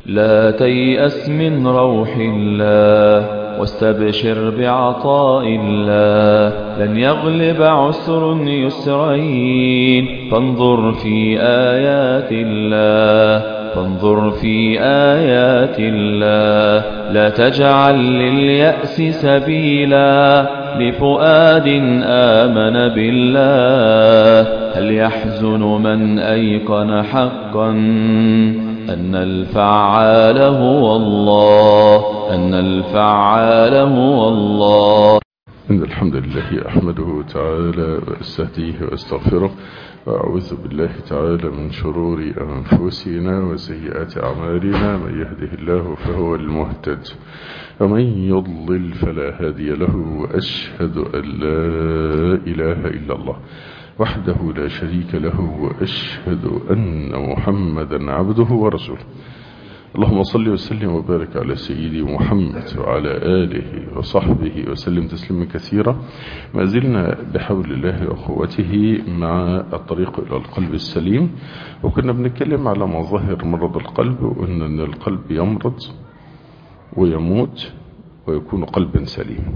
لا تيأس من روح الله واستبشر بعطاء الله لن يغلب عسر يسرين فانظر في آيات الله فانظر في آيات الله لا تجعل لليأس سبيلا لفؤاد آمن بالله هل يحزن من أيقن حقا أن الفعال هو الله أن الفعال هو الله إن الحمد لله أحمده تعالى وأستهديه وأستغفره وأعوذ بالله تعالى من شرور أنفسنا وسيئات أعمالنا من يهده الله فهو المهتد ومن يضلل فلا هادي له وأشهد أن لا إله إلا الله وحده لا شريك له وأشهد أن محمدا عبده ورسوله اللهم صل وسلم وبارك على سيدي محمد وعلى آله وصحبه وسلم تسليما كثيرا ما زلنا بحول الله وقوته مع الطريق إلى القلب السليم وكنا بنتكلم على مظاهر مرض القلب وقلنا أن القلب يمرض ويموت ويكون قلبا سليم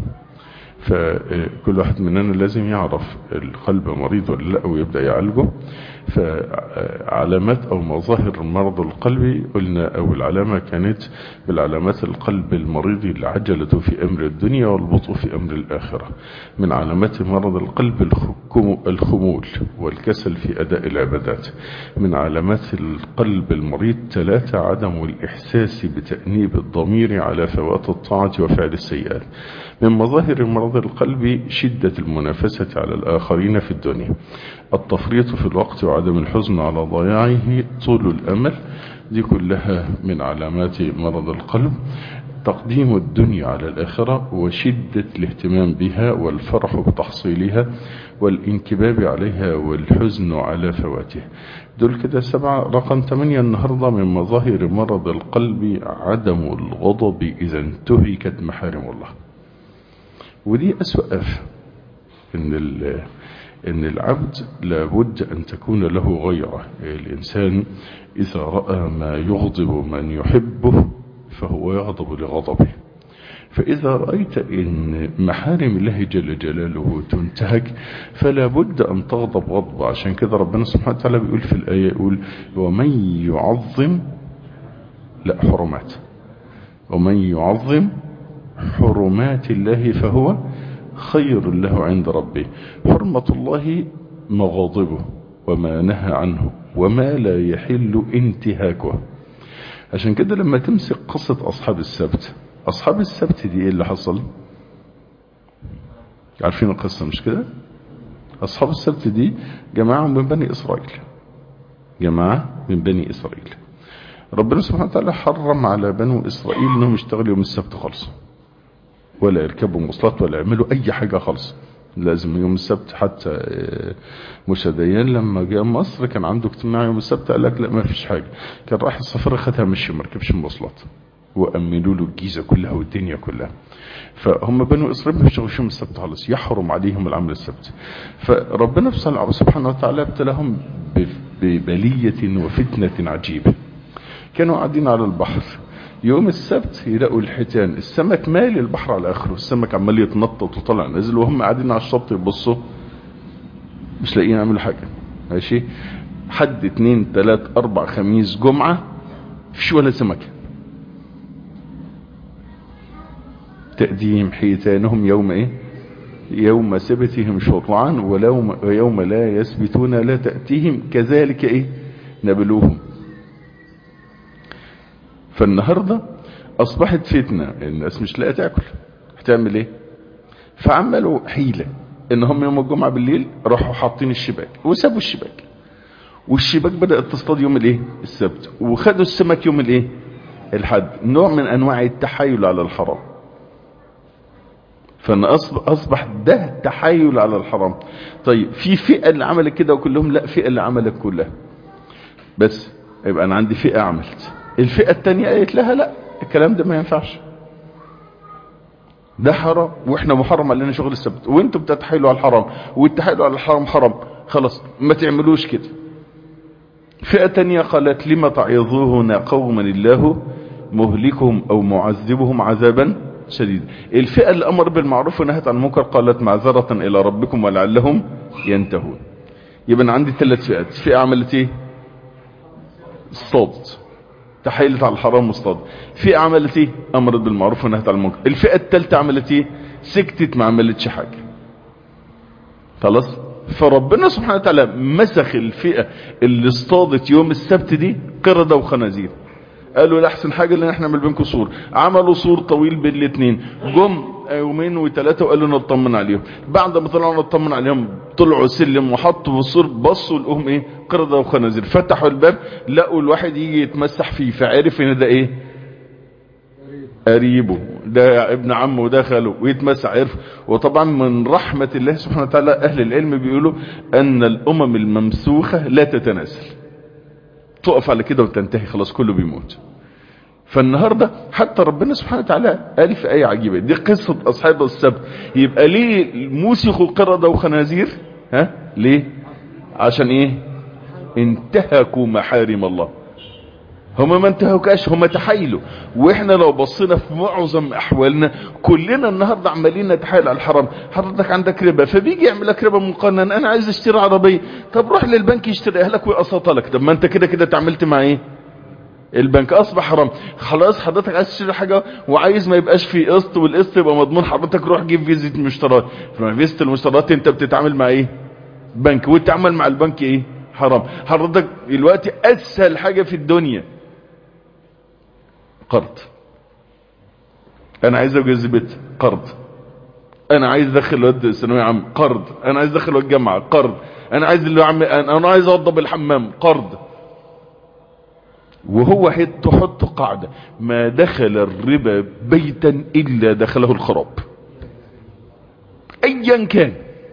فكل واحد مننا لازم يعرف القلب مريض ولا لا ويبدأ يعالجه فعلامات أو مظاهر مرض القلب قلنا أول علامة كانت بالعلامات القلب المريض العجلة في أمر الدنيا والبطء في أمر الآخرة من علامات مرض القلب الخمول والكسل في أداء العبادات من علامات القلب المريض ثلاثة عدم الإحساس بتأنيب الضمير على فوات الطاعة وفعل السيئات من مظاهر مرض القلب شدة المنافسة على الآخرين في الدنيا التفريط في الوقت وعدم الحزن على ضياعه طول الأمل دي كلها من علامات مرض القلب تقديم الدنيا على الآخرة وشدة الاهتمام بها والفرح بتحصيلها والانكباب عليها والحزن على فواته دول كده سبعة رقم ثمانية النهاردة من مظاهر مرض القلب عدم الغضب إذا انتهكت محارم الله ودي أسوأ آفة إن, إن العبد لابد أن تكون له غيرة الإنسان إذا رأى ما يغضب من يحبه فهو يغضب لغضبه فإذا رأيت أن محارم الله جل جلاله تنتهك فلا بد أن تغضب غضب عشان كده ربنا سبحانه وتعالى بيقول في الآية يقول ومن يعظم لا حرمات ومن يعظم حرمات الله فهو خير له عند ربه حرمة الله مغاضبه وما نهى عنه وما لا يحل انتهاكه عشان كده لما تمسك قصة أصحاب السبت أصحاب السبت دي إيه اللي حصل عارفين القصة مش كده أصحاب السبت دي جماعة من بني إسرائيل جماعة من بني إسرائيل ربنا سبحانه وتعالى حرم على بنو إسرائيل أنهم يشتغلوا يوم السبت خالص ولا يركبوا مواصلات ولا يعملوا أي حاجة خالص لازم يوم السبت حتى موسى ديان لما جاء مصر كان عنده اجتماع يوم السبت قال لك لا ما فيش حاجة كان راح السفر خدها مشي ما ركبش مواصلات وأمنوا له الجيزة كلها والدنيا كلها فهم بنو إسرائيل ما بيشتغلوش يوم السبت خالص يحرم عليهم العمل السبت فربنا سبحانه وتعالى ابتلاهم ببلية وفتنة عجيبة كانوا قاعدين على البحر يوم السبت يلاقوا الحيتان السمك مالي البحر على اخره السمك عمال يتنطط وطلع نازل وهم قاعدين على الشط يبصوا مش لاقيين يعملوا حاجه ماشي حد اتنين تلات اربع خميس جمعه مفيش ولا سمكه تقديم حيتانهم يوم ايه يوم سبتهم شرعا ولو ويوم لا يسبتون لا تأتيهم كذلك ايه نبلوهم فالنهاردة اصبحت فتنة الناس مش لاقيه تاكل هتعمل ايه فعملوا حيلة ان هم يوم الجمعة بالليل راحوا حاطين الشباك وسابوا الشباك والشباك بدأت تصطاد يوم الايه السبت وخدوا السمك يوم الايه الحد نوع من انواع التحايل على الحرام فان اصبح ده تحايل على الحرام طيب في فئة اللي عملت كده وكلهم لا فئة اللي عملت كلها بس يبقى انا عندي فئة عملت الفئة التانية قالت لها لا الكلام ده ما ينفعش ده حرام واحنا محرم علينا شغل السبت وانتوا بتتحايلوا على الحرام والتحايلوا على الحرام حرام خلاص ما تعملوش كده فئة تانية قالت لما تعظوهنا قوما الله مهلكهم او معذبهم عذابا شديدا الفئة اللي امر بالمعروف ونهت عن المنكر قالت معذرة الى ربكم ولعلهم ينتهون يبقى أنا عندي ثلاث فئات فئة عملت ايه اصطادت تحايلت على الحرام واصطادت فئة عملت ايه امرت بالمعروف ونهت عن المنكر الفئة الثالثة عملت ايه سكتت ما عملتش حاجة خلاص فربنا سبحانه وتعالى مسخ الفئة اللي اصطادت يوم السبت دي قردة وخنازير قالوا الاحسن حاجة اللي احنا نعمل بينكم سور عملوا سور طويل بين الاثنين جم يومين وثلاثة وقالوا نطمن عليهم بعد ما طلعوا نطمن عليهم طلعوا سلم وحطوا في السور بصوا لقوهم ايه قردة وخنازير فتحوا الباب لقوا الواحد يجي يتمسح فيه فعرف ان ده ايه قريبه ده ابن عمه وده خاله ويتمسح عرف وطبعا من رحمة الله سبحانه وتعالى اهل العلم بيقولوا ان الامم الممسوخة لا تتناسل تقف على كده وتنتهي خلاص كله بيموت فالنهاردة حتى ربنا سبحانه وتعالى قال في آية عجيبة دي قصة أصحاب السبت يبقى ليه موسخوا قردة وخنازير ها ليه عشان ايه انتهكوا محارم الله هما ما انتهكاش هما تحايلوا واحنا لو بصينا في معظم احوالنا كلنا النهاردة عمالين نتحايل على الحرام حضرتك عندك ربا فبيجي يعمل لك ربا مقنن انا عايز اشتري عربية طب روح للبنك يشتريها لك ويقسطها لك طب ما انت كده كده تعملت مع ايه البنك اصبح حرام خلاص حضرتك عايز تشتري حاجة وعايز ما يبقاش في قسط والقسط يبقى مضمون حضرتك روح جيب فيزة المشتريات فيزة المشتريات انت بتتعامل مع ايه بنك والتعامل مع البنك ايه حرام حضرتك دلوقتي اسهل حاجة في الدنيا قرض انا عايز اجوز بيت قرض انا عايز ادخل الواد ثانويه عام قرض انا عايز ادخل الواد جامعه قرض انا عايز اللي عم انا عايز اوضب الحمام قرض وهو تحط قاعده ما دخل الربا بيتا الا دخله الخراب ايا كان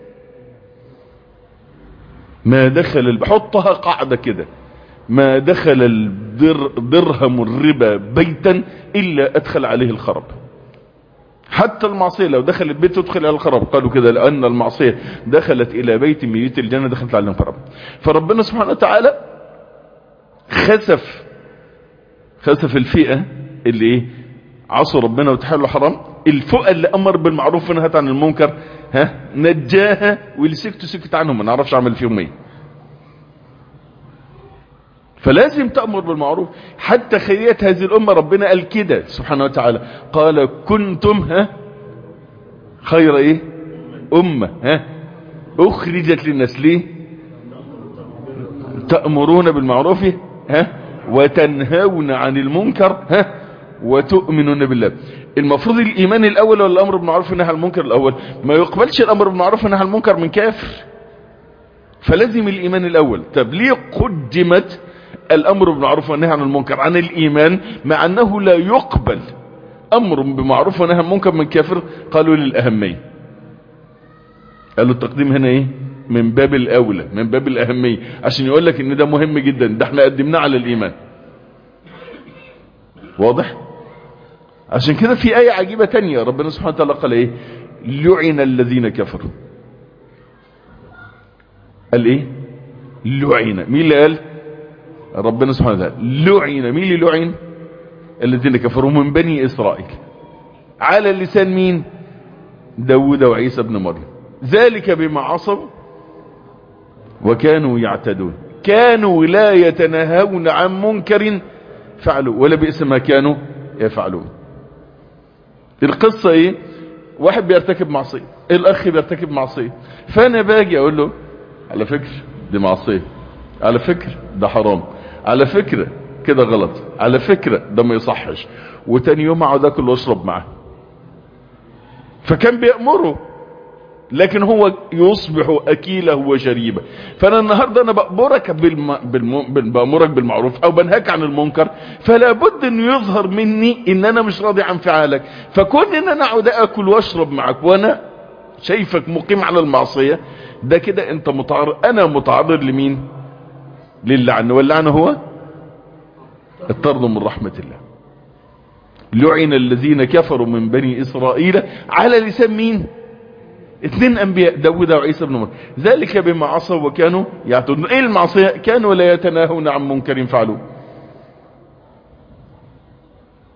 ما دخل حطها قاعده كده ما دخل الدرهم الربا بيتا إلا أدخل عليه الخرب حتى المعصية لو دخل البيت تدخل على الخرب قالوا كده لأن المعصية دخلت إلى بيت من بيوت الجنة دخلت عليه الخرب فربنا سبحانه وتعالى خسف خسف الفئة اللي ايه عصوا ربنا وتحلوا حرام الفئة اللي أمر بالمعروف ونهت عن المنكر ها نجاها واللي سكتوا سكت عنهم ما نعرفش عمل فيهم ايه فلازم تأمر بالمعروف حتى خيرية هذه الأمة ربنا قال كده سبحانه وتعالى قال كنتم ها خير ايه أمة ها أخرجت للناس ليه تأمرون بالمعروف ها وتنهون عن المنكر ها وتؤمنون بالله المفروض الإيمان الأول ولا الأمر بالمعروف والنهي عن المنكر الأول ما يقبلش الأمر بالمعروف والنهي عن المنكر من كافر فلازم الإيمان الأول طب ليه قدمت الامر بالمعروف والنهي عن المنكر عن الايمان مع انه لا يقبل امر بمعروف ونهي عن المنكر من كافر قالوا للاهمية قالوا التقديم هنا ايه من باب الاولى من باب الاهمية عشان يقول لك ان ده مهم جدا ده احنا قدمناه على الايمان واضح عشان كده في ايه عجيبة تانية ربنا سبحانه وتعالى قال ايه لعن الذين كفروا قال ايه لعن مين اللي قال ربنا سبحانه وتعالى لعن مين اللي لعن الذين كفروا من بني إسرائيل على لسان مين داود وعيسى بن مريم ذلك بما عصوا وكانوا يعتدون كانوا لا يتناهون عن منكر فعلوا ولا بئس ما كانوا يفعلون القصة ايه واحد بيرتكب معصية الاخ بيرتكب معصية فانا باجي اقول له على فكرة دي معصية على فكرة ده حرام على فكرة كده غلط على فكرة ده ما يصحش وتاني يوم اقعد اكل واشرب معاه فكان بيأمره لكن هو يصبح اكيله وشريبه فانا النهاردة انا بأمرك بالم... بالم... بأمرك بالمعروف او بنهاك عن المنكر فلا بد انه يظهر مني ان انا مش راضي عن فعالك فكون ان انا اقعد اكل واشرب معك وانا شايفك مقيم على المعصية ده كده انت متعرض انا متعرض لمين للعن واللعن هو الطرد من رحمة الله لعن الذين كفروا من بني إسرائيل على لسان مين اثنين أنبياء داود وعيسى بن مريم ذلك بما عصوا وكانوا يعتدون ايه المعصية كانوا لا يتناهون عن منكر فعلوه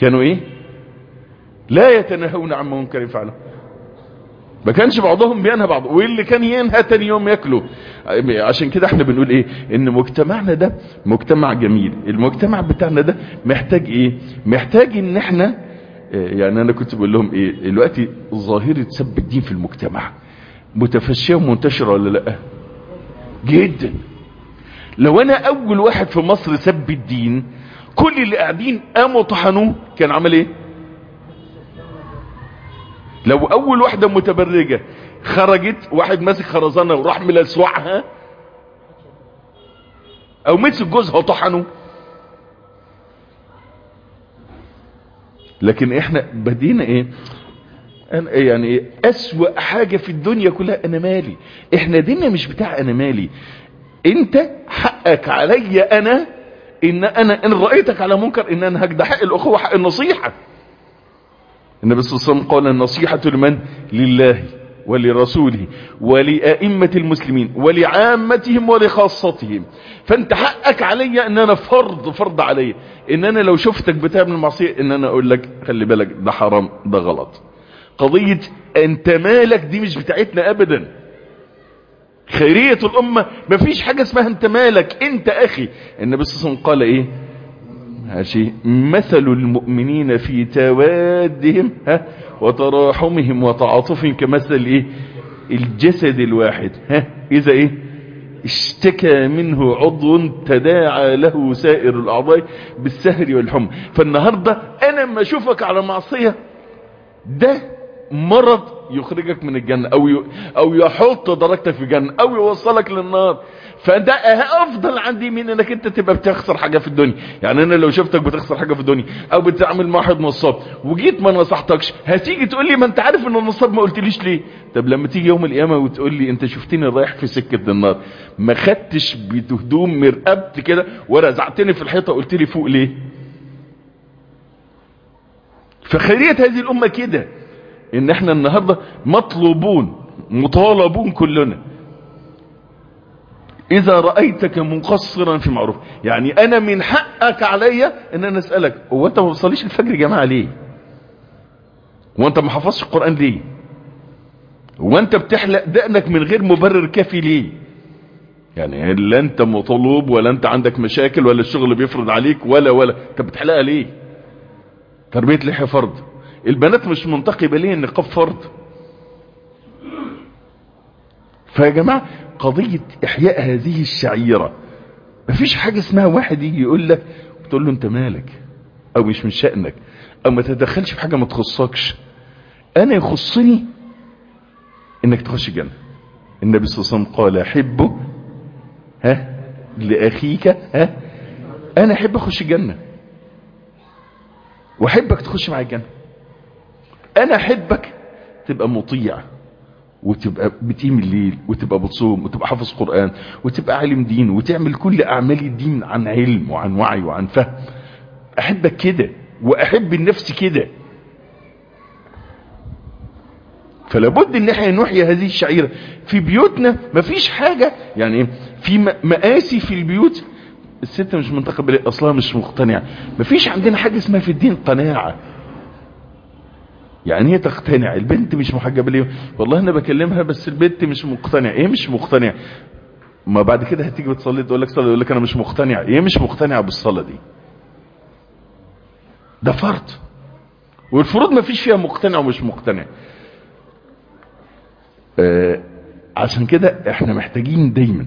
كانوا ايه لا يتناهون عن منكر فعله ما كانش بعضهم بينهى بعض واللي كان ينهى تاني يوم ياكله عشان كده احنا بنقول ايه ان مجتمعنا ده مجتمع جميل المجتمع بتاعنا ده محتاج ايه محتاج ان احنا يعني انا كنت بقول لهم ايه دلوقتي ظاهرة سب الدين في المجتمع متفشية ومنتشرة ولا لا جدا لو انا اول واحد في مصر سب الدين كل اللي قاعدين قاموا طحنوه كان عمل ايه لو اول واحدة متبرجة خرجت واحد ماسك خرزانة وراح ملسوعها او مسك جوزها وطحنه لكن احنا بدينا ايه أنا يعني ايه اسوأ حاجة في الدنيا كلها انا مالي احنا ديننا مش بتاع انا مالي انت حقك علي انا ان انا ان رأيتك على منكر ان انا هجد حق الاخوة حق النصيحة النبي صلى الله عليه وسلم قال النصيحة لمن لله ولرسوله ولأئمة المسلمين ولعامتهم ولخاصتهم فانت حقك علي ان انا فرض فرض علي ان انا لو شفتك بتعمل معصية ان انا اقول لك خلي بالك ده حرام ده غلط قضية انت مالك دي مش بتاعتنا ابدا خيرية الامة مفيش حاجة اسمها انت مالك انت اخي النبي صلى الله عليه وسلم قال ايه ماشي مثل المؤمنين في توادهم ها وتراحمهم وتعاطفهم كمثل ايه الجسد الواحد ها اذا ايه اشتكى منه عضو تداعى له سائر الاعضاء بالسهر والحمى فالنهاردة انا لما اشوفك على معصية ده مرض يخرجك من الجنة او ي... او يحط درجتك في الجنة او يوصلك للنار فده افضل عندي من انك انت تبقى بتخسر حاجة في الدنيا يعني انا لو شفتك بتخسر حاجة في الدنيا او بتعمل مع واحد نصاب وجيت ما نصحتكش هتيجي تقول لي ما انت عارف ان النصاب ما قلتليش ليه طب لما تيجي يوم القيامة وتقول لي انت شفتني رايح في سكة النار ما خدتش بهدوم مرقبت كده ورزعتني في الحيطة قلت لي فوق ليه فخيرية هذه الامة كده ان احنا النهاردة مطلوبون مطالبون كلنا اذا رأيتك مقصرا في معروف يعني انا من حقك عليا ان انا اسألك هو انت ما بتصليش الفجر يا جماعة ليه هو انت ما حفظش القرآن ليه هو انت بتحلق دقنك من غير مبرر كافي ليه يعني لا انت مطلوب ولا انت عندك مشاكل ولا الشغل بيفرض عليك ولا ولا انت بتحلقها ليه تربية لحية فرض البنات مش منتقبة ليه النقاب فرض فيا جماعة قضية احياء هذه الشعيرة مفيش حاجة اسمها واحد يجي يقول لك وتقول له انت مالك او مش من شأنك او ما تتدخلش في حاجة ما تخصكش انا يخصني انك تخش الجنة النبي صلى الله عليه وسلم قال احبه ها لاخيك ها انا احب اخش الجنة واحبك تخش معايا الجنة انا احبك تبقى مطيع وتبقى بتقيم الليل وتبقى بتصوم وتبقى حافظ قرآن وتبقى عالم دين وتعمل كل اعمال الدين عن علم وعن وعي وعن فهم احبك كده واحب النفس كده فلابد ان احنا نحيي هذه الشعيرة في بيوتنا مفيش حاجة يعني في مقاسي في البيوت الست مش منتقبة اصلها مش مقتنعة مفيش عندنا حاجة اسمها في الدين قناعة يعني هي تقتنع البنت مش محجبة ليه والله انا بكلمها بس البنت مش مقتنع ايه مش مقتنع ما بعد كده هتيجي بتصلي تقول لك صلي يقول لك انا مش مقتنع ايه مش مقتنع بالصلاة دي ده فرض والفروض ما فيش فيها مقتنع ومش مقتنع آه عشان كده احنا محتاجين دايما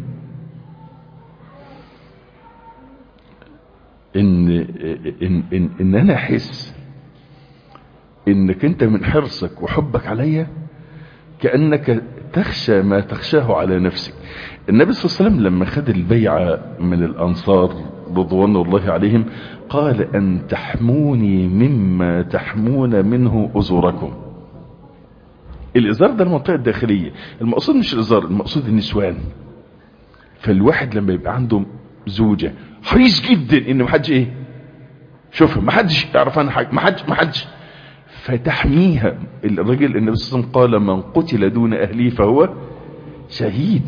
ان ان ان, إن انا احس انك انت من حرصك وحبك عليا كأنك تخشى ما تخشاه على نفسك النبي صلى الله عليه وسلم لما خد البيعة من الانصار رضوان الله عليهم قال ان تحموني مما تحمون منه ازوركم الازار ده المنطقة الداخلية المقصود مش الازار المقصود النسوان فالواحد لما يبقى عنده زوجة حريص جدا ان محدش ايه شوف محدش يعرف عنها حاجة محدش محدش فتحميها الرجل النبي صلى الله عليه وسلم قال من قتل دون اهله فهو شهيد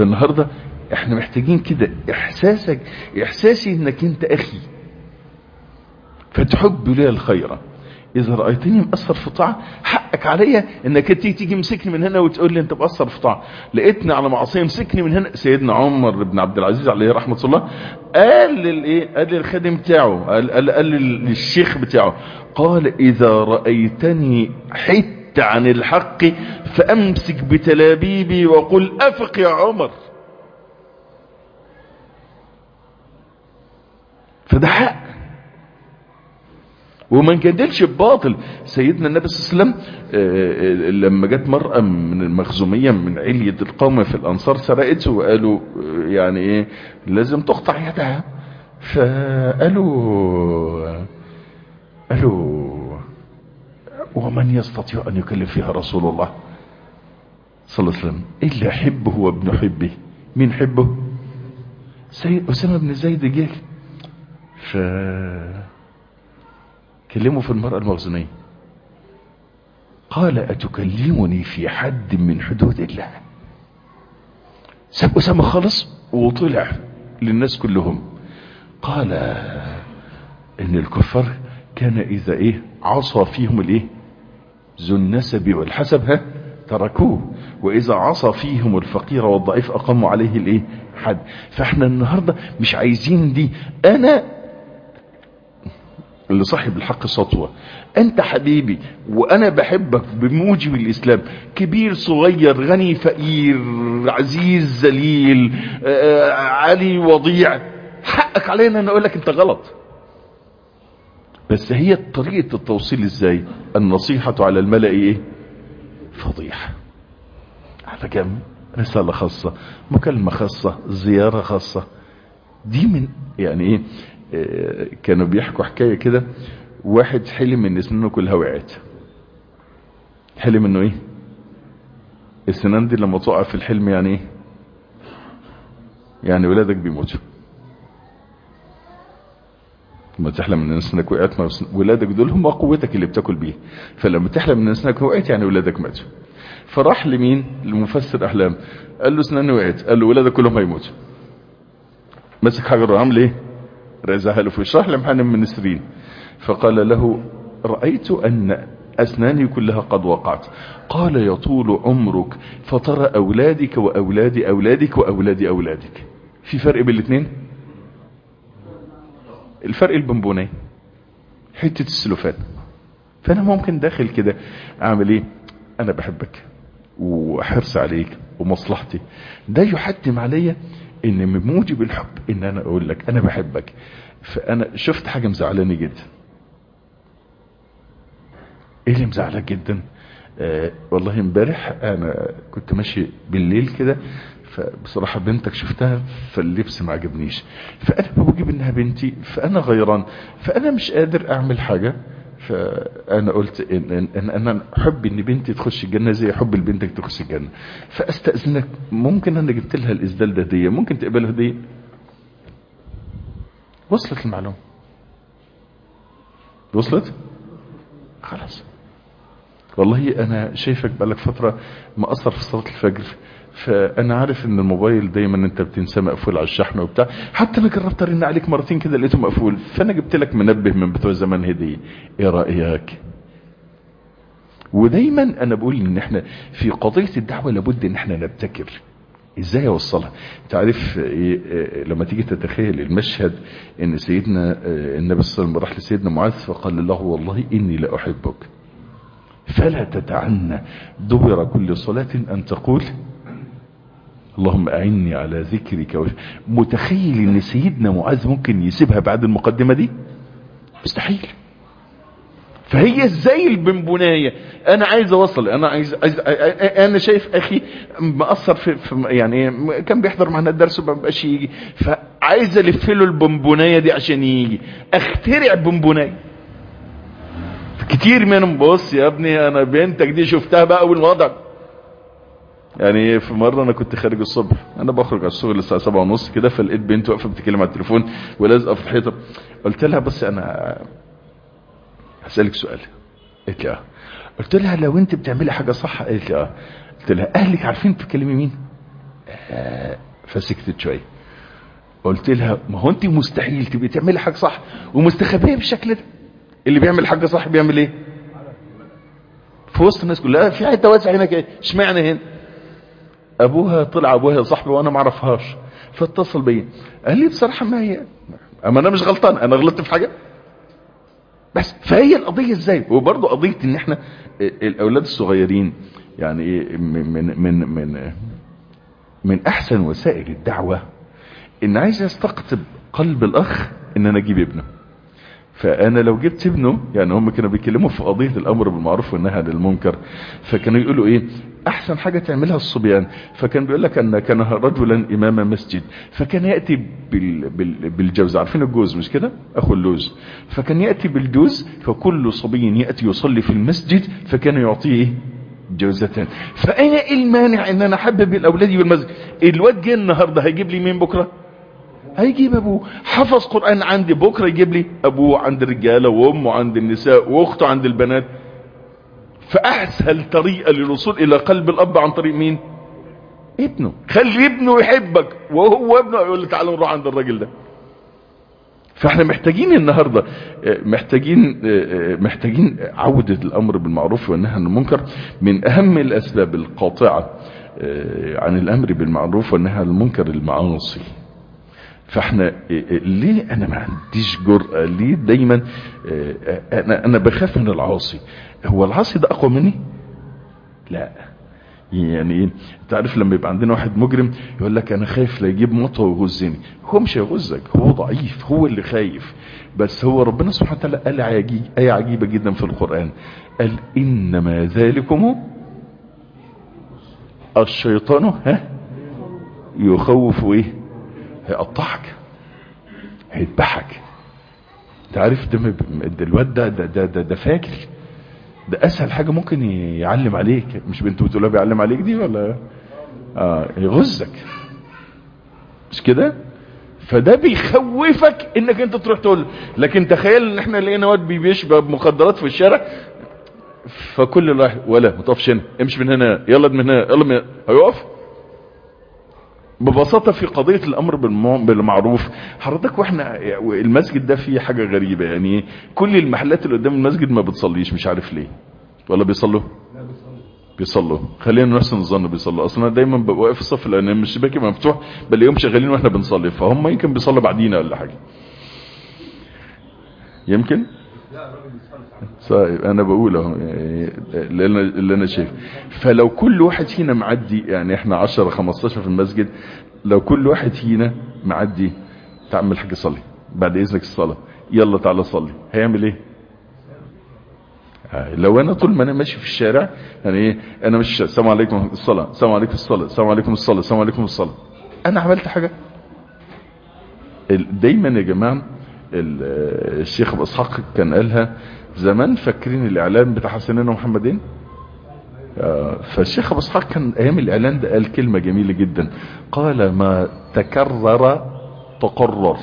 فالنهاردة احنا محتاجين كده احساسك احساسي انك انت اخي فتحب لي الخير اذا رأيتني مقصر في طاعة حقك عليا انك تيجي تيجي مسكني من هنا وتقول لي انت مقصر في طاعة لقيتني على معصية مسكني من هنا سيدنا عمر بن عبد العزيز عليه رحمة الله قال للايه قال للخادم بتاعه قال, قال, قال للشيخ بتاعه قال اذا رأيتني حت عن الحق فامسك بتلابيبي وقل افق يا عمر فده حق وما نجادلش بباطل سيدنا النبي صلى الله عليه وسلم لما جت مرأة من المخزومية من علية القوم في الأنصار سرقته وقالوا يعني ايه لازم تقطع يدها فقالوا قالوا ومن يستطيع أن يكلف فيها رسول الله صلى الله عليه وسلم إلا حبه وابن حبه مين حبه سيد أسامة بن زيد جه ف كلمه في المرأة المخزونية قال أتكلمني في حد من حدود الله ساب أسامة خلص وطلع للناس كلهم قال إن الكفار كان إذا إيه عصى فيهم الإيه ذو النسب والحسب ها تركوه وإذا عصى فيهم الفقير والضعيف أقاموا عليه الإيه حد فإحنا النهاردة مش عايزين دي أنا اللي صاحب الحق سطوة انت حبيبي وانا بحبك بموجب الاسلام كبير صغير غني فقير عزيز ذليل آه علي وضيع حقك علينا ان اقول لك انت غلط بس هي طريقة التوصيل ازاي النصيحة على الملأ ايه فضيحة على جنب رسالة خاصة مكالمة خاصة زيارة خاصة دي من يعني ايه كانوا بيحكوا حكاية كده واحد حلم ان اسنانه كلها وقعت حلم انه ايه السنان دي لما تقع في الحلم يعني ايه يعني ولادك بيموتوا لما تحلم ان اسنانك وقعت ولادك دول هم قوتك اللي بتاكل بيها فلما تحلم ان اسنانك وقعت يعني ولادك ماتوا فراح لمين لمفسر احلام قال له اسناني وقعت قال له ولادك كلهم هيموتوا مسك حجر عامل ايه رزاها له في شرح لمحان من سرين فقال له رأيت أن أسناني كلها قد وقعت قال يطول عمرك فترى أولادك وأولاد أولادك وأولاد أولادك في فرق بين الاثنين الفرق البنبوني حتة السلوفان فأنا ممكن داخل كده أعمل إيه أنا بحبك وحرص عليك ومصلحتي ده يحتم عليا ان من موجب الحب ان انا اقول لك انا بحبك فانا شفت حاجة مزعلاني جدا ايه اللي مزعلك جدا آه والله امبارح انا كنت ماشي بالليل كده فبصراحة بنتك شفتها فاللبس ما عجبنيش فانا بوجب انها بنتي فانا غيران فانا مش قادر اعمل حاجة فانا قلت ان, إن, إن انا حب ان بنتي تخش الجنه زي حب لبنتك تخش الجنه فاستاذنك ممكن انا جبت لها الاسدال ده هديه ممكن تقبلها هديه وصلت المعلومه وصلت خلاص والله انا شايفك بقالك فتره مقصر في صلاه الفجر فانا عارف ان الموبايل دايما انت بتنساه مقفول على الشحن وبتاع حتى انا جربت ارن عليك مرتين كده لقيته مقفول فانا جبت لك منبه من بتوع زمان هديه ايه رايك ودايما انا بقول ان احنا في قضيه الدعوه لابد ان احنا نبتكر ازاي اوصلها انت عارف إيه لما تيجي تتخيل المشهد ان سيدنا النبي صلى الله عليه وسلم راح لسيدنا معاذ فقال له والله اني لاحبك فلا تتعنى دبر كل صلاه ان تقول اللهم أعني على ذكرك و... متخيل ان سيدنا معاذ ممكن يسيبها بعد المقدمة دي مستحيل فهي ازاي البنبناية انا عايز اوصل انا عايز, عايز انا شايف اخي مأثر في, في يعني كان بيحضر معنا الدرس وما بقاش يجي فعايز الف له البنبناية دي عشان يجي اخترع بنبناية كتير منهم بص يا ابني انا بنتك دي شفتها بقى اول وضع يعني في مرة انا كنت خارج الصبح انا بخرج على الشغل الساعة سبعة ونص كده فلقيت بنت واقفة بتتكلم على التليفون ولازقة في الحيطة قلت لها بس انا هسألك سؤال قالت لي اه قلت لها لو انت بتعملي حاجة صح قالت لي اه قلت لها اهلك عارفين بتتكلمي مين آه فسكتت شوية قلت لها ما هو انت مستحيل تبقي تعملي حاجة صح ومستخبية بالشكل ده اللي بيعمل حاجة صح بيعمل ايه في وسط الناس كلها في حته واسعه هنا كده اشمعنى هنا ابوها طلع ابوها صاحبي وانا ما اعرفهاش فاتصل بيا قال لي بصراحه ما هي اما انا مش غلطان انا غلطت في حاجه بس فهي القضيه ازاي وبرضه قضيه ان احنا الاولاد الصغيرين يعني ايه من من من من احسن وسائل الدعوه ان عايز يستقطب قلب الاخ ان انا اجيب ابنه فانا لو جبت ابنه يعني هم كانوا بيتكلموا في قضيه الامر بالمعروف والنهي عن المنكر فكانوا يقولوا ايه احسن حاجه تعملها الصبيان فكان بيقول لك ان كان رجلا امام مسجد فكان ياتي بال بال بالجوز عارفين الجوز مش كده اخو اللوز فكان ياتي بالجوز فكل صبي ياتي يصلي في المسجد فكان يعطيه ايه جوزتان فانا ايه المانع ان انا احبب الاولاد بالمسجد الواد جه النهارده هيجيب لي مين بكره هيجيب ابوه حفظ قرآن عندي بكرة يجيب لي ابوه عند الرجالة وامه عند النساء واخته عند البنات فاسهل طريقة للوصول الى قلب الاب عن طريق مين ابنه خلي ابنه يحبك وهو ابنه يقول لي تعالوا نروح عند الراجل ده فاحنا محتاجين النهاردة محتاجين محتاجين عودة الامر بالمعروف والنهي عن المنكر من اهم الاسباب القاطعة عن الامر بالمعروف والنهي عن المنكر المعاصي فاحنا ليه انا ما عنديش جرأة ليه دايما انا انا بخاف من العاصي هو العاصي ده اقوى مني لا يعني ايه تعرف لما يبقى عندنا واحد مجرم يقول لك انا خايف لا يجيب مطوه ويغزني هو مش هيغزك هو ضعيف هو اللي خايف بس هو ربنا سبحانه وتعالى قال عجيب ايه عجيبه جدا في القران قال انما ذلكم الشيطان ها يخوف ايه هيقطعك هيذبحك انت عارف ده الواد ده ده ده, ده, ده فاكر ده اسهل حاجه ممكن يعلم عليك مش بنت بتقولها بيعلم عليك دي ولا اه يغزك مش كده فده بيخوفك انك انت تروح تقول لكن تخيل ان احنا لقينا واد بيشبه مخدرات في الشارع فكل راح ولا ما تقفش هنا امشي من هنا يلا من هنا يلا من هنا هيقف ببساطة في قضية الأمر بالمعروف حضرتك واحنا المسجد ده فيه حاجة غريبة يعني كل المحلات اللي قدام المسجد ما بتصليش مش عارف ليه ولا بيصلوا بيصلوا خلينا نحسن الظن بيصلوا اصلا دايما ببقى واقف في الصف الامامي الشباكي مفتوح بلاقيهم شغالين واحنا بنصلي فهم يمكن بيصلوا بعدينا ولا حاجه يمكن صحيح انا بقول اهو اللي انا اللي انا شايف فلو كل واحد فينا معدي يعني احنا 10 15 في المسجد لو كل واحد فينا معدي تعمل حاجه صلي بعد اذنك الصلاه يلا تعالى صلي هيعمل ايه لو انا طول ما انا ماشي في الشارع يعني ايه انا مش السلام عليكم الصلاه السلام عليكم الصلاه السلام عليكم الصلاه السلام عليكم الصلاه انا عملت حاجه دايما يا جماعه الشيخ ابو اسحاق كان قالها زمان فاكرين الاعلان بتاع حسنين ومحمدين فالشيخ ابو اسحاق كان ايام الاعلان ده قال كلمه جميله جدا قال ما تكرر تقرر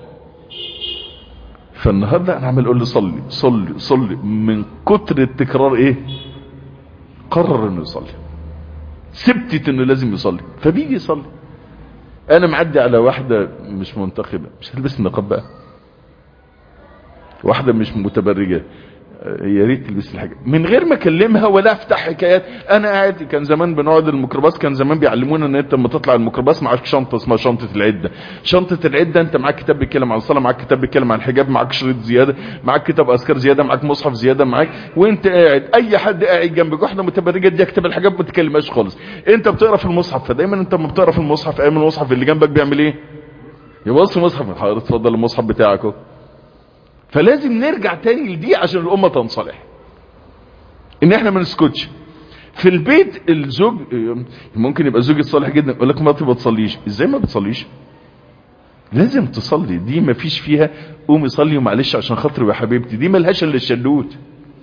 فالنهارده انا عمال اقول له صلي صلي صلي من كتر التكرار ايه قرر انه يصلي ثبتت انه لازم يصلي فبيجي يصلي انا معدي على واحده مش منتخبه مش هتلبس النقاب بقى واحده مش متبرجه يا ريت تلبس الحاجه من غير ما اكلمها ولا افتح حكايات انا قاعد كان زمان بنقعد الميكروباص كان زمان بيعلمونا ان انت لما تطلع الميكروباص معاك شنطه اسمها شنطه العده شنطه العده انت معاك كتاب بيتكلم عن الصلاه معاك كتاب بيتكلم عن الحجاب معاك شريط زياده معاك كتاب اذكار زياده معاك مصحف زياده معاك وانت قاعد اي حد قاعد جنبك واحده متبرجه دي كتاب الحجاب ما تتكلمهاش خالص انت بتقرا في المصحف فدايما انت لما بتقرا في المصحف ايام المصحف اللي جنبك بيعمل ايه يبص في المصحف حضرتك اتفضل المصحف بتاعك اهو فلازم نرجع تاني لدي عشان الامه تنصلح ان احنا ما نسكتش في البيت الزوج ممكن يبقى زوجي صالح جدا يقول لك مراتي ما بتصليش ازاي ما بتصليش لازم تصلي دي ما فيش فيها قومي صلي ومعلش عشان خاطري يا حبيبتي دي ملهاش الا الشلوت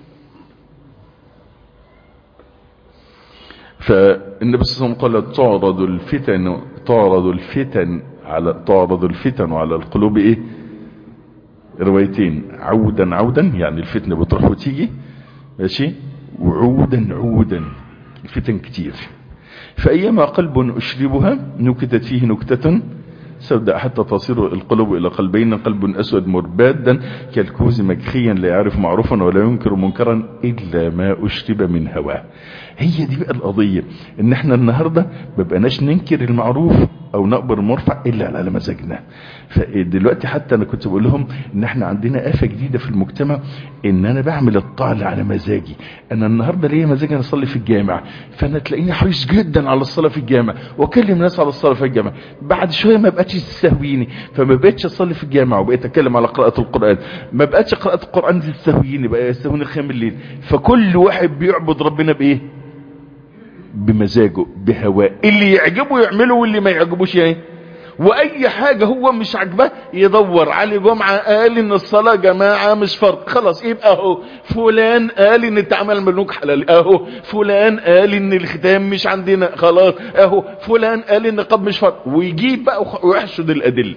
فالنبي صلى الله عليه وسلم قال تعرض الفتن تعرض الفتن على تعرض الفتن على القلوب ايه روايتين عودا عودا يعني الفتنه بتروح وتيجي ماشي وعودا عودا الفتن كتير فأيما قلب أشربها نكتت فيه نكتة سوداء حتى تصير القلوب إلى قلبين قلب أسود مربادا كالكوز مكخيا لا يعرف معروفا ولا ينكر منكرا إلا ما أشرب من هواه هي دي بقى القضية ان احنا النهاردة مبقناش ننكر المعروف او نقبر المرفع الا على مزاجنا فدلوقتي حتى انا كنت بقول لهم ان احنا عندنا آفة جديدة في المجتمع ان انا بعمل الطاعة على مزاجي انا النهاردة ليا مزاج انا اصلي في الجامع فانا تلاقيني حريص جدا على الصلاة في الجامع واكلم ناس على الصلاة في الجامع بعد شوية ما بقتش تستهويني فما بقتش اصلي في الجامع وبقيت اتكلم على قراءة القرآن ما بقتش قراءة القرآن تستهويني بقى يستهوني خيام الليل فكل واحد بيعبد ربنا بايه بمزاجه بهواه اللي يعجبه يعمله واللي ما يعجبوش يعني واي حاجة هو مش عاجباه يدور علي جمعة قال ان الصلاة جماعة مش فرض خلاص يبقى اهو فلان قال ان التعامل ملوك حلال اهو فلان قال ان الختام مش عندنا خلاص اهو فلان قال ان النقاب مش فرض ويجيب بقى ويحشد الادله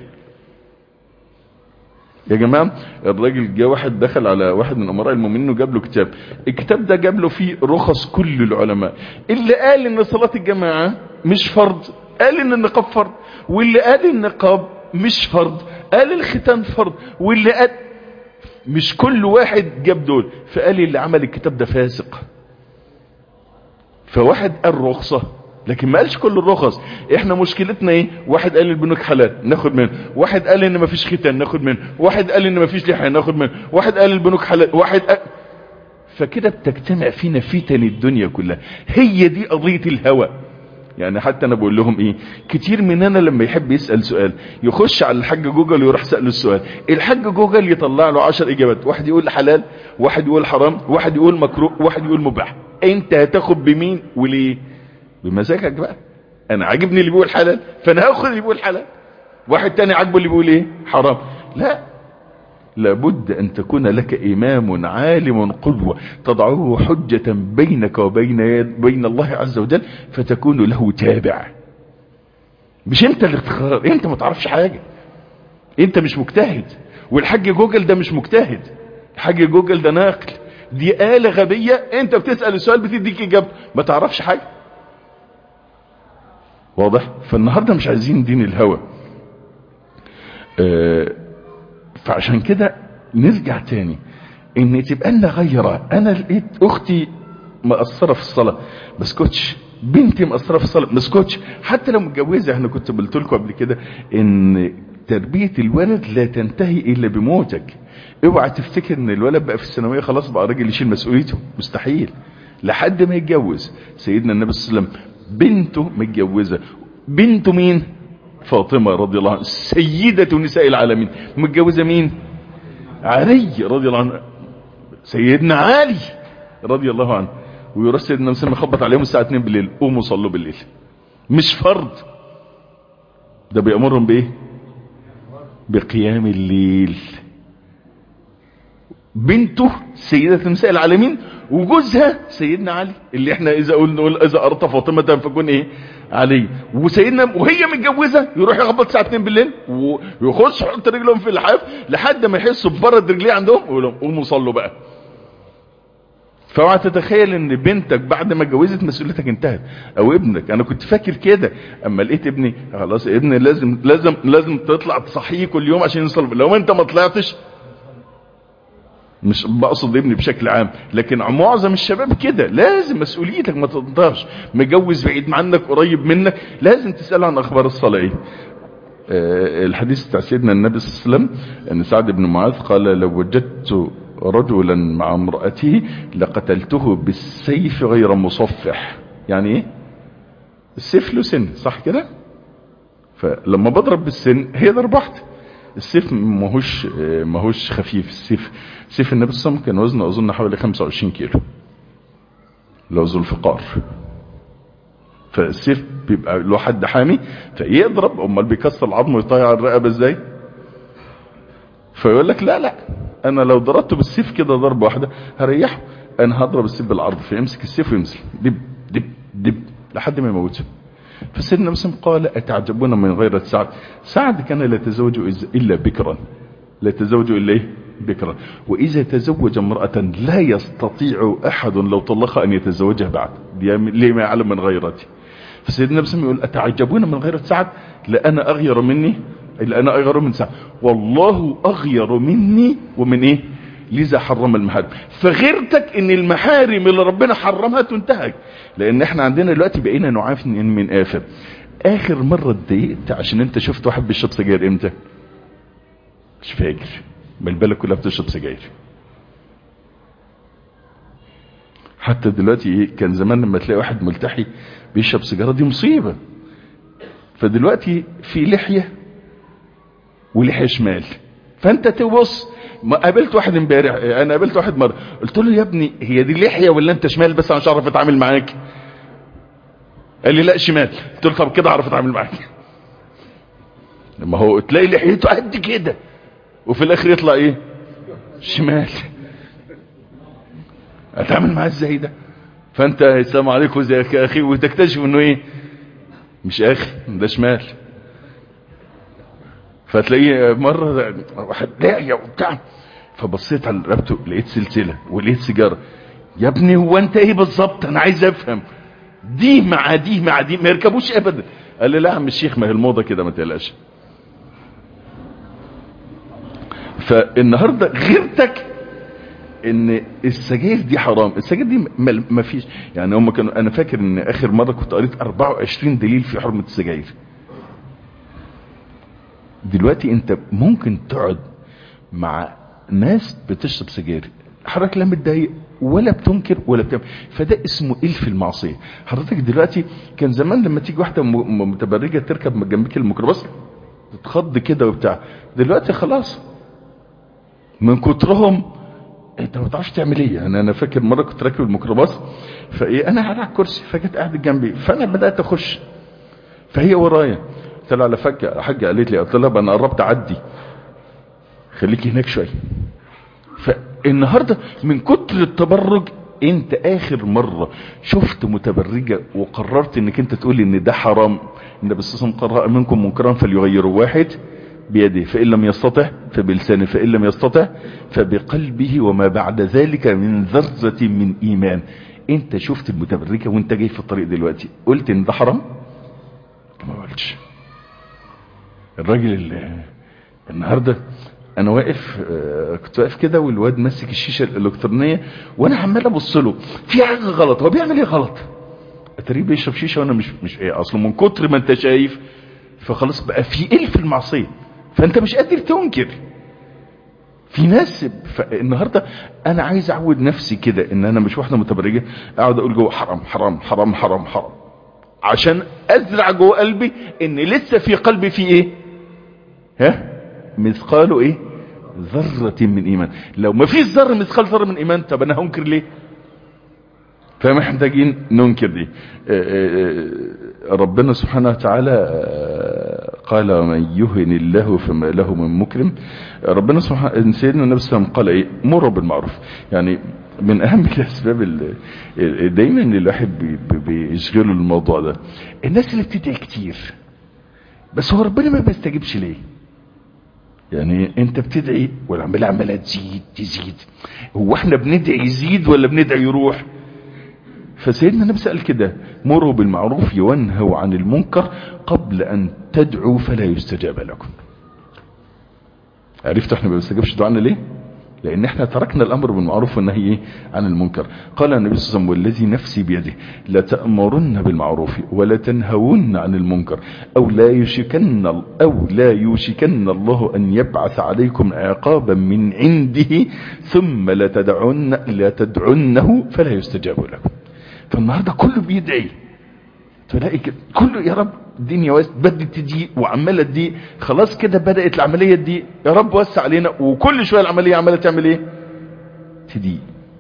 يا جماعة الراجل جه واحد دخل على واحد من امراء المؤمنين وجاب له كتاب الكتاب ده جاب له فيه رخص كل العلماء اللي قال ان صلاة الجماعة مش فرض قال ان النقاب فرض واللي قال النقاب مش فرض قال الختان فرض واللي قال مش كل واحد جاب دول فقال اللي عمل الكتاب ده فاسق فواحد قال رخصة لكن ما قالش كل الرخص احنا مشكلتنا ايه واحد قال البنوك حلال ناخد منه واحد قال ان مفيش ختان ناخد منه واحد قال ان مفيش لحية ناخد منه واحد قال البنوك حلال واحد قال فكده بتجتمع فينا فتن الدنيا كلها هي دي قضية الهوى يعني حتى انا بقول لهم ايه كتير مننا لما يحب يسأل سؤال يخش على الحاج جوجل ويروح سأله السؤال الحاج جوجل يطلع له عشر اجابات واحد يقول حلال واحد يقول حرام واحد يقول مكروه واحد يقول مباح انت هتاخد بمين وليه بمزاجك بقى انا عاجبني اللي بيقول حلال فانا هاخد اللي بيقول حلال واحد تاني عاجبه اللي بيقول ايه حرام لا لابد ان تكون لك امام عالم قدوة تضعه حجة بينك وبين يد بين الله عز وجل فتكون له تابع مش انت اللي تختار انت ما تعرفش حاجة انت مش مجتهد والحاج جوجل ده مش مجتهد الحاج جوجل ده ناقل دي آلة غبية انت بتسأل السؤال بتديك اجابته ما تعرفش حاجة واضح فالنهاردة مش عايزين دين الهوى اه فعشان كده نرجع تاني ان تبقى لنا غيرة انا لقيت اختي مقصرة في الصلاة بسكوتش بنتي مقصرة في الصلاة بسكوتش حتى لو متجوزة احنا كنت قلت لكم قبل كده ان تربية الولد لا تنتهي الا بموتك اوعى تفتكر ان الولد بقى في الثانوية خلاص بقى راجل يشيل مسؤوليته مستحيل لحد ما يتجوز سيدنا النبي صلى الله عليه وسلم بنته متجوزة بنته مين فاطمة رضي الله عنها سيدة نساء العالمين متجوزة مين علي رضي الله عنه سيدنا علي رضي الله عنه ويرى سيدنا مسلم يخبط عليهم الساعة 2 بالليل قوموا صلوا بالليل مش فرض ده بيأمرهم بايه بقيام الليل بنته سيدة نساء العالمين وجوزها سيدنا علي اللي احنا اذا قلنا اذا ارت فاطمة فكون ايه علي وسيدنا وهي متجوزة يروح يخبط الساعة 2 بالليل ويخش يحط رجلهم في اللحاف لحد ما يحسوا ببرد رجليه عندهم ويقول لهم قوموا صلوا بقى فاوعى تتخيل ان بنتك بعد ما اتجوزت مسؤوليتك انتهت او ابنك انا كنت فاكر كده اما لقيت ابني خلاص ابني لازم لازم لازم تطلع تصحيه كل يوم عشان يصلي لو انت ما طلعتش مش بقصد ابني بشكل عام لكن معظم الشباب كده لازم مسؤوليتك ما تقدرش مجوز بعيد عنك قريب منك لازم تسأل عن اخبار الصلاة ايه أه الحديث بتاع سيدنا النبي صلى الله عليه وسلم ان سعد بن معاذ قال لو وجدت رجلا مع امرأته لقتلته بالسيف غير مصفح يعني ايه السيف له سن صح كده فلما بضرب بالسن هي ضربة واحده السيف ماهوش ماهوش خفيف السيف سيف النبي صلى الله عليه وسلم كان وزنه اظن حوالي 25 كيلو لو ذو الفقار فالسيف بيبقى له حد حامي فيضرب امال بيكسر العظم ويطيع الرقبه ازاي فيقول لك لا لا انا لو ضربته بالسيف كده ضربه واحده هريحه انا هضرب السيف بالعرض فيمسك السيف ويمسك دب دب دب لحد ما يموته فسيدنا مسلم قال اتعجبون من غيرة سعد سعد كان لا يتزوج الا بكرا لا يتزوج الا ايه بكرا واذا تزوج امرأة لا يستطيع احد لو طلقها ان يتزوجها بعد ليه ما يعلم من غيرته فسيدنا النبي يقول اتعجبون من غير سعد لأنا أغير مني لأنا أغير من سعد والله أغير مني ومن إيه لذا حرم المحارم فغيرتك ان المحارم اللي ربنا حرمها تنتهك لان احنا عندنا دلوقتي بقينا نعاف من آخر اخر مرة اتضايقت عشان انت شفت واحد بيشرب سجاير امتى مش فاكر ما البلد كلها بتشرب سجاير حتى دلوقتي ايه كان زمان لما تلاقي واحد ملتحي بيشرب سيجاره دي مصيبه فدلوقتي في لحيه ولحيه شمال فانت تبص ما قابلت واحد امبارح انا قابلت واحد مره قلت له يا ابني هي دي لحيه ولا انت شمال بس انا مش عارف اتعامل معاك قال لي لا شمال قلت له طب كده اعرف اتعامل معاك لما هو تلاقي لحيته قد كده وفي الاخر يطلع ايه شمال اتعامل معاه ازاي ده فانت السلام عليكم ازيك يا اخي وتكتشف انه ايه مش اخي ده شمال فتلاقيه مرة واحد داعية وبتاع فبصيت على رقبته لقيت سلسلة ولقيت سيجارة يا ابني هو انت ايه بالظبط انا عايز افهم دي مع دي مع دي ما يركبوش ابدا قال لي لا يا عم الشيخ ما هي الموضة كده ما تقلقش فالنهاردة غيرتك ان السجاير دي حرام السجاير دي ما فيش يعني هم كانوا انا فاكر ان اخر مرة كنت قريت 24 دليل في حرمة السجاير دلوقتي انت ممكن تقعد مع ناس بتشرب سجاير حضرتك لا متضايق ولا بتنكر ولا بتعمل فده اسمه الف المعصيه حضرتك دلوقتي كان زمان لما تيجي واحده متبرجه تركب جنبك الميكروباص تتخض كده وبتاع دلوقتي خلاص من كترهم انت ما تعرفش تعمل ايه يعني انا فاكر مره كنت راكب الميكروباص فايه انا قاعد على الكرسي فجت قاعده جنبي فانا بدات اخش فهي ورايا قلت لها على فكره حاجه قالت لي قلت لها انا قربت اعدي خليكي هناك شويه فالنهارده من كتر التبرج انت اخر مرة شفت متبرجة وقررت انك انت تقول ان ده حرام النبي صلى الله عليه وسلم قرأ منكم منكرا فليغيره واحد بيده فإن لم يستطع فبلسانه فإن لم يستطع فبقلبه وما بعد ذلك من ذرة من إيمان انت شفت المتبرجة وانت جاي في الطريق دلوقتي قلت ان ده حرام ما قلتش الراجل اللي النهاردة انا واقف آه كنت واقف كده والواد ماسك الشيشة الالكترونية وانا عمال ابص له في حاجة غلط هو بيعمل ايه غلط اتاريه بيشرب شيشة وانا مش مش ايه اصلا من كتر ما انت شايف فخلاص بقى في الف المعصية فانت مش قادر تنكر في ناس النهاردة انا عايز اعود نفسي كده ان انا مش واحدة متبرجة اقعد اقول جوه حرام حرام حرام حرام حرام عشان ازرع جوه قلبي ان لسه في قلبي في ايه ها مثقال ايه ذرة من ايمان لو ما فيش ذرة مثقال ذرة من ايمان طب انا هنكر ليه فمحتاجين ننكر دي ربنا سبحانه وتعالى قال ومن يهن الله فما له من مكرم ربنا سبحانه سيدنا النبي صلى الله عليه وسلم قال ايه مروا بالمعروف يعني من اهم الاسباب اللي دايما الواحد بيشغله الموضوع ده الناس اللي بتدعي كتير بس هو ربنا ما بيستجيبش ليه يعني انت بتدعي والعمليه عماله تزيد تزيد هو احنا بندعي يزيد ولا بندعي يروح فسيدنا النبي سأل كده مروا بالمعروف وانهوا عن المنكر قبل ان تدعوا فلا يستجاب لكم عرفت احنا ما بنستجابش دعانا ليه لان احنا تركنا الامر بالمعروف والنهي عن المنكر قال النبي صلى الله عليه وسلم والذي نفسي بيده لتأمرن بالمعروف ولا تنهون عن المنكر او لا يشكن او لا يوشكن الله ان يبعث عليكم عقابا من عنده ثم لا تدعون لا تدعنه فلا يستجاب لكم فالنهارده كله بيدعي تلاقي كده كله يا رب الدنيا بدت تضيق وعماله تضيق خلاص كده بدات العمليه دي يا رب وسع علينا وكل شويه العمليه عماله تعمل ايه تضيق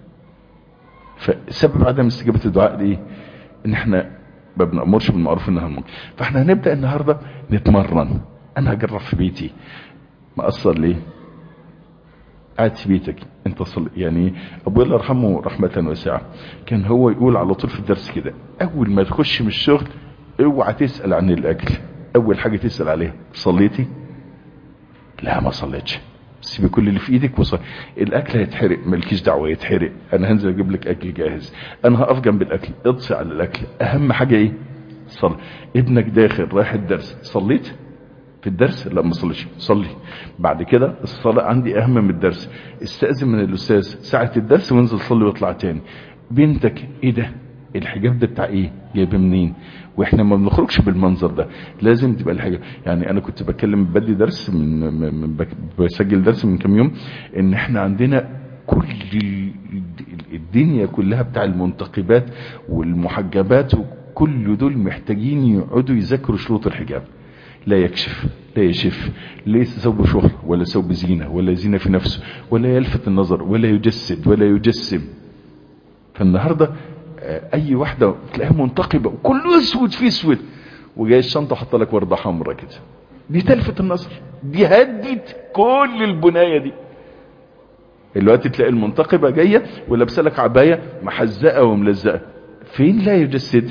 فسبب عدم استجابه الدعاء ايه ان احنا ما بنامرش بالمعروف والنهي عن المنكر فاحنا هنبدا النهارده نتمرن انا هجرب في بيتي ما اثر ليه قاعد في بيتك انت صل يعني ابويا الله يرحمه رحمه واسعه كان هو يقول على طول في الدرس كده اول ما تخش من الشغل اوعى تسال عن الاكل اول حاجه تسال عليها صليتي لا ما صليتش سيبي كل اللي في ايدك وصل الاكل هيتحرق مالكيش دعوه يتحرق انا هنزل اجيب لك اكل جاهز انا هقف جنب الاكل اطفي على الاكل اهم حاجه ايه صلي ابنك داخل رايح الدرس صليت في الدرس لا ما صليش صلي بعد كده الصلاة عندي اهم من الدرس استأذن من الاستاذ ساعة الدرس وانزل صلي واطلع تاني بنتك ايه ده الحجاب ده بتاع ايه جايبه منين واحنا ما بنخرجش بالمنظر ده لازم تبقى الحاجه يعني انا كنت بتكلم بدي درس من, من بسجل درس من كام يوم ان احنا عندنا كل الدنيا كلها بتاع المنتقبات والمحجبات وكل دول محتاجين يقعدوا يذاكروا شروط الحجاب لا يكشف لا يشف ليس ثوب شهر ولا ثوب زينة ولا زينة في نفسه ولا يلفت النظر ولا يجسد ولا يجسم فالنهاردة اي واحدة تلاقيها منتقبة وكله اسود في اسود وجاي الشنطة حط لك وردة حمراء كده دي تلفت النظر دي هدت كل البناية دي دلوقتي تلاقي المنتقبة جاية ولابسه لك عباية محزقة وملزقة فين لا يجسد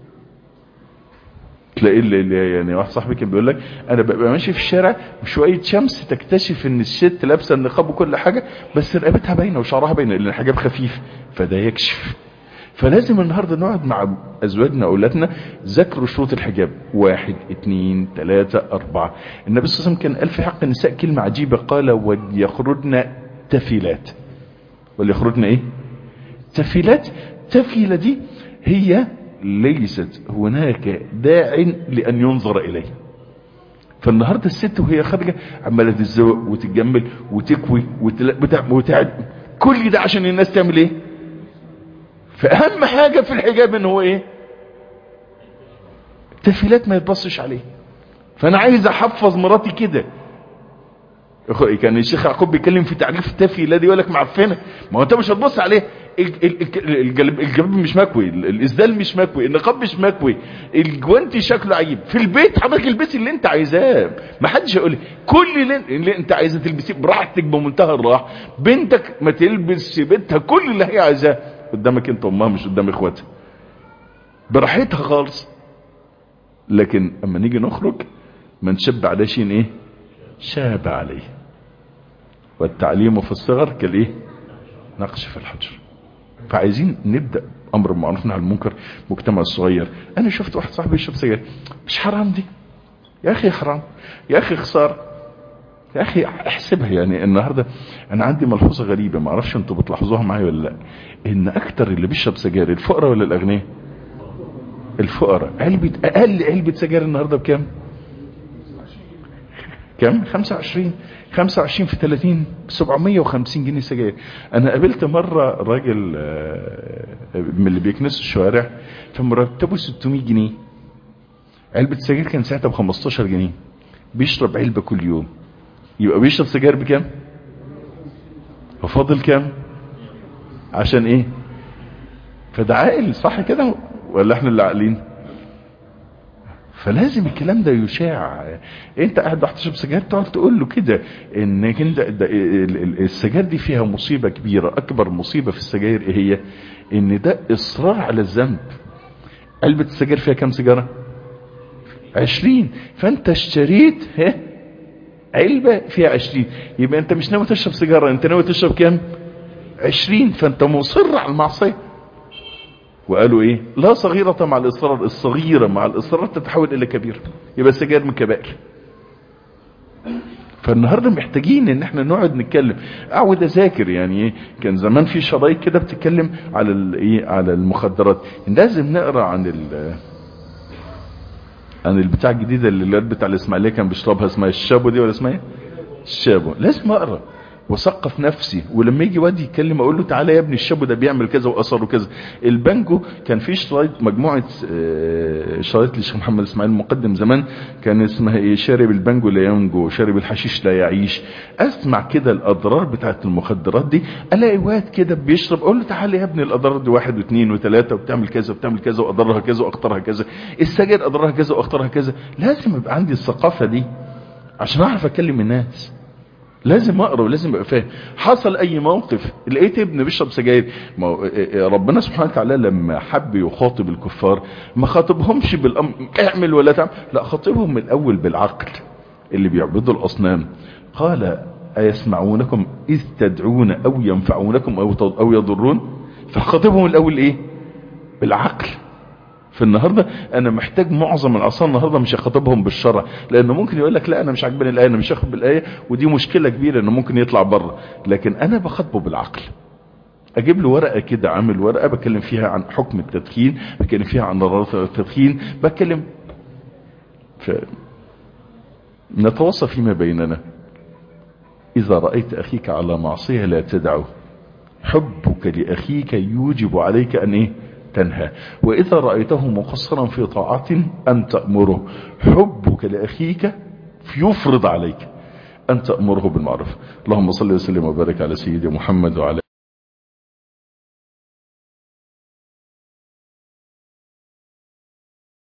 تلاقي اللي يعني واحد صاحبي كان بيقول لك انا ببقى ماشي في الشارع بشويه شمس تكتشف ان الست لابسه النقاب وكل حاجه بس رقبتها باينه وشعرها باينه لان الحجاب خفيف فده يكشف فلازم النهاردة نقعد مع أزواجنا أولادنا ذكروا شروط الحجاب واحد اتنين تلاتة أربعة النبي صلى الله عليه وسلم كان قال في حق النساء كلمة عجيبة قال وليخرجن تفيلات وليخرجن ايه تفيلات تفيلة دي هي ليست هناك داع لأن ينظر إليه فالنهاردة الست وهي خارجة عمالة تتزوق وتتجمل وتكوي وتعد كل ده عشان الناس تعمل ايه فأهم حاجة في الحجاب ان هو ايه التفيلات ما يتبصش عليه فانا عايز احفظ مراتي كده كان الشيخ يعقوب بيتكلم في تعريف التفيلة دي يقول لك معفنه ما هو انت مش هتبص عليه الجلب الجلب مش مكوي الاسدال مش مكوي النقاب مش مكوي الجوانتي شكله عجيب في البيت حضرتك البسي اللي انت عايزاه ما حدش يقول لي كل اللي, اللي انت عايزاه تلبسيه براحتك بمنتهى الراحه بنتك ما تلبس في بيتها كل اللي هي عايزاه قدامك انت امها مش قدام اخواتها براحتها خالص لكن اما نيجي نخرج ما نشب على شيء ايه شاب عليه والتعليم في الصغر كالايه نقش في الحجر فعايزين نبدا امر بالمعروف عن المنكر مجتمع الصغير انا شفت واحد صاحبي يشرب سجاير مش حرام دي يا اخي حرام يا اخي خساره يا اخي احسبها يعني النهارده انا عندي ملحوظه غريبه ما اعرفش انتوا بتلاحظوها معايا ولا لا ان اكتر اللي بيشرب سجاير الفقراء ولا الاغنياء الفقراء علبه اقل علبه سجاير النهارده بكام كم 25 25 في 30 750 جنيه سجاير انا قابلت مرة راجل من اللي بيكنسوا الشوارع فمرتبه 600 جنيه علبة سجاير كان ساعتها ب 15 جنيه بيشرب علبة كل يوم يبقى بيشرب سجاير بكام وفاضل كام عشان ايه فده عاقل صح كده ولا احنا اللي عاقلين فلازم الكلام ده يشاع انت قاعد تشرب سجاير تقعد تقول له كده انك انت السجاير دي فيها مصيبة كبيرة اكبر مصيبة في السجاير ايه هي ان ده اصرار على الذنب علبة السجاير فيها كام سيجارة عشرين فانت اشتريت ها علبة فيها عشرين يبقى انت مش ناوي تشرب سيجارة انت ناوي تشرب كام عشرين فانت مصر على المعصية وقالوا ايه لا صغيرة مع الاصرار الصغيرة مع الاصرار تتحول الى كبيرة يبقى السجاير من كبائر فالنهاردة محتاجين ان احنا نقعد نتكلم اقعد اذاكر يعني ايه كان زمان في شرايط كده بتتكلم على الايه على المخدرات لازم نقرا عن ال عن البتاع الجديدة اللي الواد بتاع الاسماعيليه كان بيشربها اسمها الشابو دي ولا اسمها ايه الشابو لازم اقرا وثقف نفسي ولما يجي واد يتكلم اقول له تعالى يا ابني الشابو ده بيعمل كذا واثره كذا البانجو كان في شرايط مجموعه شرايط للشيخ محمد اسماعيل المقدم زمان كان اسمها ايه شارب البانجو لا ينجو شارب الحشيش لا يعيش اسمع كده الاضرار بتاعت المخدرات دي الاقي واد كده بيشرب اقول له تعالى يا ابني الاضرار دي واحد واثنين وثلاثه وبتعمل كذا وبتعمل كذا واضرارها كذا واخطرها كذا السجاير اضرارها كذا واخطرها كذا لازم يبقى عندي الثقافه دي عشان اعرف اكلم الناس لازم اقرا ولازم ابقى فاهم حصل اي موقف لقيت ابن بيشرب سجاير ما ربنا سبحانه وتعالى لما حب يخاطب الكفار ما خاطبهمش بالامر اعمل ولا تعمل لا خاطبهم من الاول بالعقل اللي بيعبدوا الاصنام قال ايسمعونكم اذ تدعون او ينفعونكم او او يضرون فخاطبهم الاول ايه بالعقل فالنهاردة انا محتاج معظم العصام النهاردة مش اخاطبهم بالشرع لانه ممكن يقول لك لا انا مش عاجباني الايه انا مش هاخد بالايه ودي مشكلة كبيرة انه ممكن يطلع بره لكن انا بخاطبه بالعقل اجيب له ورقة كده عامل ورقة بتكلم فيها عن حكم التدخين بتكلم فيها عن ضرورة التدخين بتكلم ف... نتواصى فيما بيننا اذا رأيت اخيك على معصية لا تدعه حبك لأخيك يوجب عليك أن إيه تنهى وإذا رأيته مقصرا في طاعة أن تأمره حبك لأخيك يفرض عليك أن تأمره بالمعروف اللهم صل وسلم وبارك على سيدي محمد وعلى